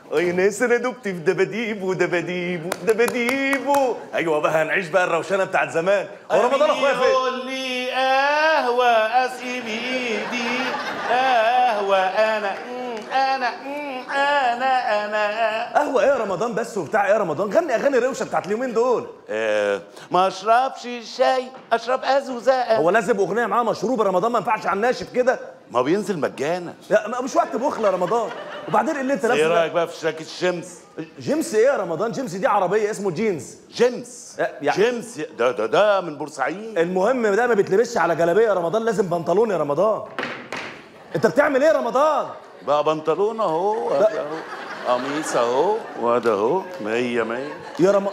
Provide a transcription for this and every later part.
اي ناس انا دبت في دباديبو دباديبو دباديبو ايوه بقى هنعيش بقى الروشنه بتاعت زمان هو رمضان اخويا فين يقول لي قهوة اسقي بايدي قهوة انا مم، انا مم، انا انا قهوه ايه يا رمضان بس وبتاع ايه يا رمضان غني اغاني روشه بتاعت اليومين دول آه، ما اشربش شاي اشرب ازوزه هو لازم اغنيه معاها مشروب رمضان ما ينفعش على الناشف كده ما بينزل مجانا لا ما- مش وقت بخل يا رمضان وبعدين إيه اللي انت ايه لابسه رايك ده؟ بقى في شراكة الشمس جيمس ايه يا رمضان جيمس دي عربيه اسمه جينز جيمس لا، يعني- جيمس ده ده ده من بورسعيد المهم ده ما بيتلبسش على جلابيه يا رمضان لازم بنطلون يا رمضان انت بتعمل ايه يا رمضان بقى بنطلون اهو لا. وأدي اهو قميص اهو وده اهو مية مية يا رمضان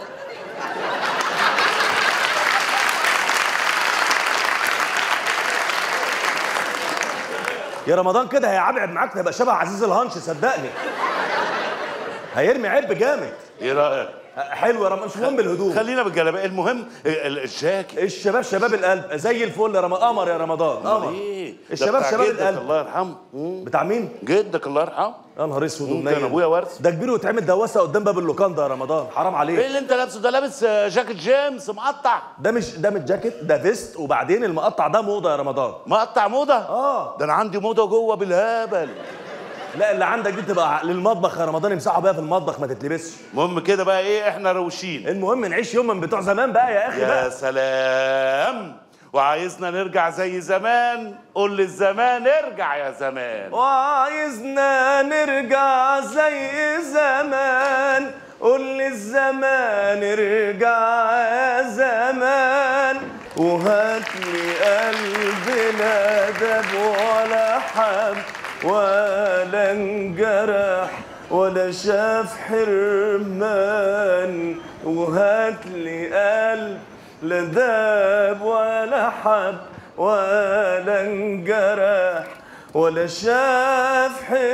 يا رمضان كده هيعبعب معاك تبقى شبه عزيز الهانش صدقني هيرمي عب جامد ايه رايك حلو يا رمضان مش مهم الهدوم خلينا بالجلابيه المهم ال- الجاكيت الشباب شباب القلب زي الفل يا رمضان قمر يا رمضان قمر ايه ده الشباب بتاع شباب جدك القلب الله يرحمه مم. بتاع مين؟ جدك الله يرحمه يا نهار اسود مم، ومنيل كان ابويا ورث ده كبير ويتعمل دواسه قدام باب اللوكاندا يا رمضان حرام ايه عليك اللي انت لابسه ده لابس آه، جاكيت جيمس مقطع ده مش ده مش جاكيت ده فيست وبعدين المقطع ده موضه يا رمضان مقطع موضه اه ده انا عندي موضه جوه بالهبل لا اللي عندك دي تبقى للمطبخ يا رمضان يمسحوا بيها في المطبخ ما تتلبسش المهم كده بقى ايه احنا روشين المهم نعيش يوم من بتوع زمان بقى يا اخي يا بقى سلام وعايزنا نرجع زي زمان قول للزمان ارجع يا زمان وعايزنا نرجع زي زمان قول للزمان ارجع يا زمان وهات لي قلب لا دب ولا حب ولا انجرح ولا شاف حرمان وهات لي قلب لا داب ولا حب ولا انجرح ولا شاف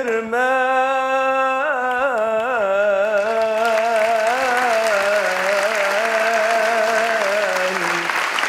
حرمان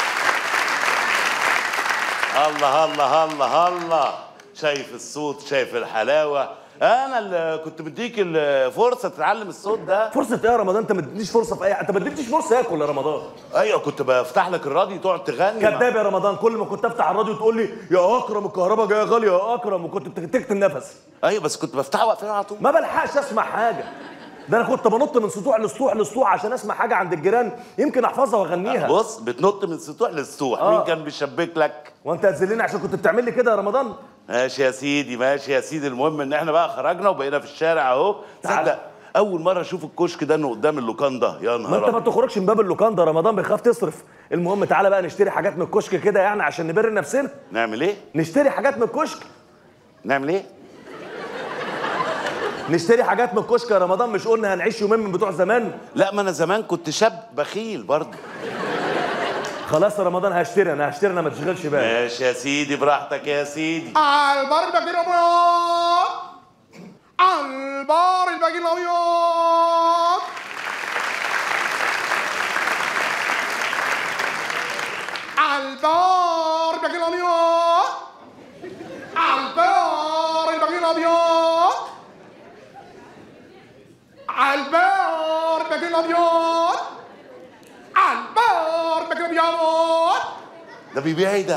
الله الله الله الله شايف الصوت شايف الحلاوه انا اللي كنت مديك الفرصه تتعلم الصوت ده فرصة ايه يا رمضان انت ما اديتنيش فرصة في اي انت ما اديتنيش فرصة اكل يا رمضان ايوه كنت بفتح لك الراديو تقعد تغني كذاب يا رمضان كل ما كنت افتح الراديو تقول لي يا اكرم الكهرباء جايه غالية يا اكرم وكنت بتكتم نفس ايوه بس كنت بفتحها واقفلها على طول ما بلحقش اسمع حاجة ده انا كنت بنط من سطوح لسطوح لسطوح عشان اسمع حاجة عند الجيران يمكن احفظها واغنيها بص بتنط من سطوح لسطوح آه. مين كان بيشبك لك وانت هتذلني عشان كنت بتعمل لي كده يا رمضان ماشي يا سيدي ماشي يا سيدي المهم ان احنا بقى خرجنا وبقينا في الشارع اهو تعال. تصدق اول مره اشوف الكشك ده انه قدام اللوكان ده يا ما نهار انت ما أبيض. تخرجش من باب اللوكاندا رمضان بيخاف تصرف المهم تعالى بقى نشتري حاجات من الكشك كده يعني عشان نبر نفسنا نعمل ايه نشتري حاجات من الكشك نعمل ايه نشتري حاجات من الكشك يا رمضان مش قلنا هنعيش يومين من بتوع زمان لا ما انا زمان كنت شاب بخيل برضه خلاص يا رمضان هشتري انا هشتري انا ما تشغلش بالك ماشي يا سيدي براحتك يا سيدي البار الباقي الابيض البار الباقي الابيض البار الباقي الابيض البار الباقي الابيض البار الباقي الابيض البار الباقي الابيض ده بيبيع ايه ده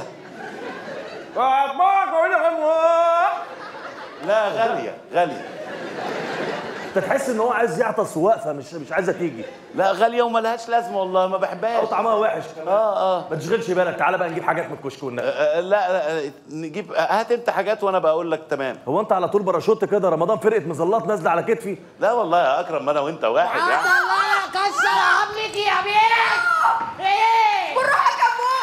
لا غاليه غاليه انت تحس ان هو عايز يعطس وواقفه مش مش عايزه تيجي لا غاليه وملهاش لازمه والله ما بحبهاش او طعمها وحش كمان اه اه ما تشغلش بالك تعالى بقى نجيب حاجات من الكشك والنبي آه، لا لا نجيب هات انت حاجات وانا بقول لك تمام هو انت على طول باراشوت كده رمضان فرقه مظلات نازله على كتفي لا والله يا اكرم ما انا وانت واحد يعني الله كسر عظمك يا بنت ايه بالراحة يا كمو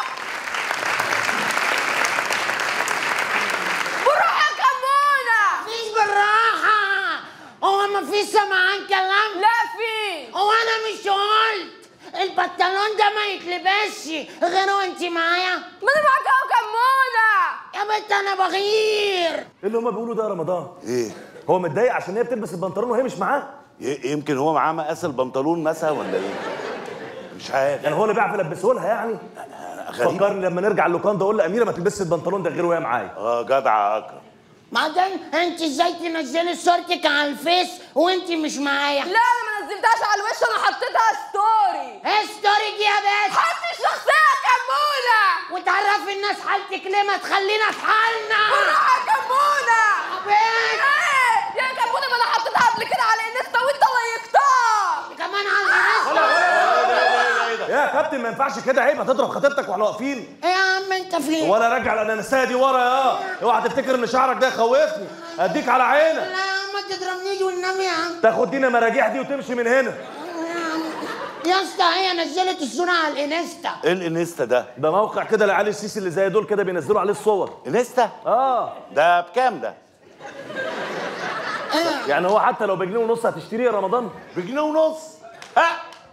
بالراحة يا كمونة مفيش بالراحة هو مفيش سمعان كلام لا في هو انا مش قلت البنطلون ده ما يتلبسش غير وانت معايا ما انا معاك اهو كمونة يا بنت انا بغير ايه اللي هما بيقولوا ده يا رمضان ايه هو متضايق عشان هي بتلبس البنطلون وهي مش معاه ي- يمكن هو معاه مقاس البنطلون مثلا ولا ايه مش عارف يعني هو اللي بيعرف يلبسه لها يعني غريب فكرني لما نرجع اللوكاندا اقول لاميره ما تلبسش البنطلون ده غير وهي معايا اه جدع يا اكرم بعدين انت ازاي تنزلي صورتك على الفيس وانت مش معايا لا انا ما نزلتهاش على الوش انا حطيتها ستوري ايه ستوري دي يا باشا حطي الشخصيه يا كمونه وتعرفي الناس حالتك ليه ما تخلينا في حالنا بالراحه يا كمونه طب ايه ايه يا كمونه ما انا حطيتها قبل كده على انستا وانت لايكتها كمان على الانستا يا كابتن ما ينفعش كده عيب هتضرب خطيبتك واحنا واقفين ايه يا عم انت فين ولا راجع الاناناسيه دي ورا يا اوعى تفتكر ان شعرك ده يخوفني اديك على عينك لا يا عم ما تضربنيش والنبي يا عم تاخد دينا مراجيح دي وتمشي من هنا يا اسطى هي نزلت الصورة على الانستا ايه الانستا ده ده موقع كده لعلي السيسي اللي زي دول كده بينزلوا عليه الصور انستا اه ده بكام ده يعني هو حتى لو بجنيه ونص هتشتريه يا رمضان بجنيه ونص ها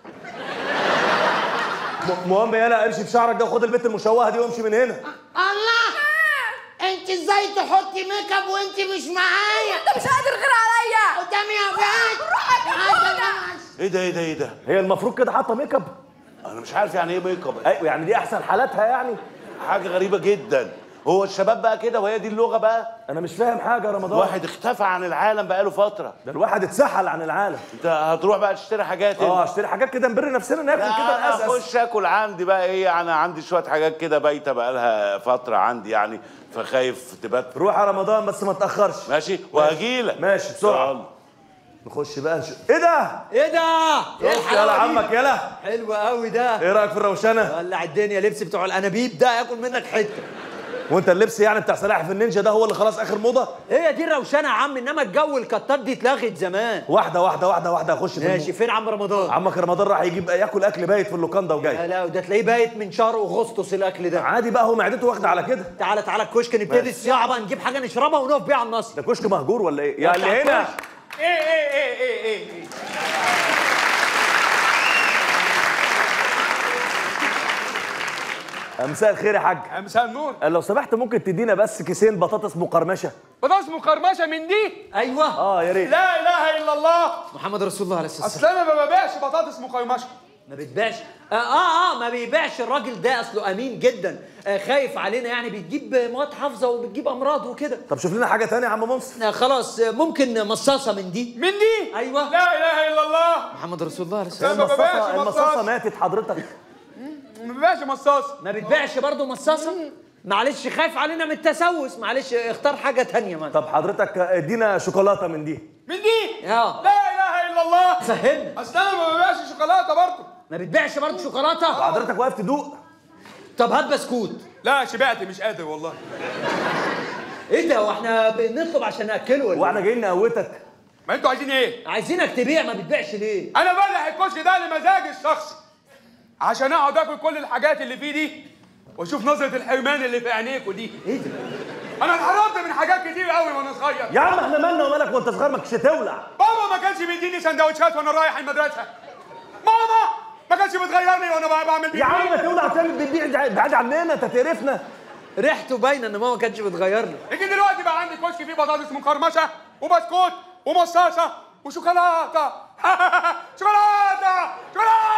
م- المهم يلا امشي بشعرك ده وخد البت المشوهه دي وامشي من هنا الله انت ازاي تحطي ميك اب وانت مش معايا انت مش قادر غير عليا قدامي يا بنت روح يا كمونه ايه ده ايه ده ايه ده هي المفروض كده حاطه ميك اب انا مش عارف يعني ايه ميك اب ايوه يعني دي احسن حالاتها يعني حاجه غريبه جدا هو الشباب بقى كده وهي دي اللغه بقى انا مش فاهم حاجه يا رمضان الواحد اختفى عن العالم بقاله فتره ده الواحد اتسحل عن العالم انت هتروح بقى تشتري حاجات اه انت اشتري حاجات كده نبر نفسنا ناكل كده انا نقزقز اخش اكل عندي بقى ايه انا عندي شويه حاجات كده بايته بقى لها فتره عندي يعني فخايف تبات روح يا رمضان بس ما تاخرش ماشي وهجيلك ماشي بسرعه يلا. نخش بقى نشوف ايه ده ايه ده؟ ايه بص يلا الحلاوه دي؟ عمك يلا حلو قوي ده ايه رايك في الروشنه ولع الدنيا لبس بتوع الانابيب ده ياكل منك حته وانت اللبس يعني بتاع سلاحف النينجا ده هو اللي خلاص اخر موضه هي دي الروشنه يا عم انما الجو الكتات دي اتلغت زمان واحده واحده واحده واحده اخش في ماشي الم... فين عم رمضان؟ عمك رمضان راح يجيب ياكل اكل بايت في اللوكاندا وجاي لا لا ده تلاقيه بايت من شهر اغسطس الاكل ده عادي بقى هو معدته واخده على كده تعالى تعالى الكشك نبتدي الصياعه بقى نجيب حاجه نشربها ونقف بيها على النصر ده كشك مهجور ولا ايه يا بتاع اللي هنا الكشك. ايه ايه ايه ايه ايه ايه مساء الخير يا حاج مساء النور لو سمحت ممكن تدينا بس كيسين بطاطس مقرمشه بطاطس مقرمشه من دي ايوه اه يا ريت لا اله الا الله محمد رسول الله عليه الصلاه والسلام اصل انا ما ببيعش بطاطس مقرمشه ما بتبيعش آه, اه اه ما بيبيعش الراجل ده اصله امين جدا آه خايف علينا يعني بتجيب مواد حافظه وبتجيب امراض وكده طب شوف لنا حاجه تانية يا عم منصف آه خلاص آه ممكن مصاصه من دي من دي أيوة. لا اله الا الله محمد رسول الله عليه الصلاه لا، والسلام ما ببيعش المصاصه المصاصه مصاص. ماتت حضرتك ما ببيعش مصاص ما بتبيعش برضه مصاصه معلش خايف علينا من التسوس معلش اختار حاجه تانية مثلا طب حضرتك ادينا شوكولاته من دي من دي اه لا اله الا الله فهمنا اصل انا ما ببيعش شوكولاته برضه ما بتبيعش برضه شوكولاته وحضرتك واقف تدوق طب هات بسكوت لا شبعت مش قادر والله ايه ده واحنا بنطلب عشان ناكله ولا واحنا إيه؟ جايين نقوتك ما انتوا عايزين ايه عايزينك تبيع ما بتبيعش ليه انا بفتح الكشك ده لمزاجي الشخصي عشان اقعد اكل كل الحاجات اللي فيه دي واشوف نظره الحرمان اللي في عينيكوا دي ايه ده انا اتحرمت من حاجات كتير قوي وانا صغير يا عم احنا مالنا ومالك وانت صغير ما كنتش تولع بابا ما كانش بيديني سندوتشات وانا رايح المدرسه ماما ما كانش بتغيرني وانا بقى بعمل يا عم ما بيبي تولع تعمل بتبيع بعيد عننا انت تقرفنا ريحته باينه ان ماما كانتش بتغيرني يجي دلوقتي بقى عندي كشك فيه بطاطس مقرمشه وبسكوت ومصاصه وشوكولاته شوكولاته شوكولاته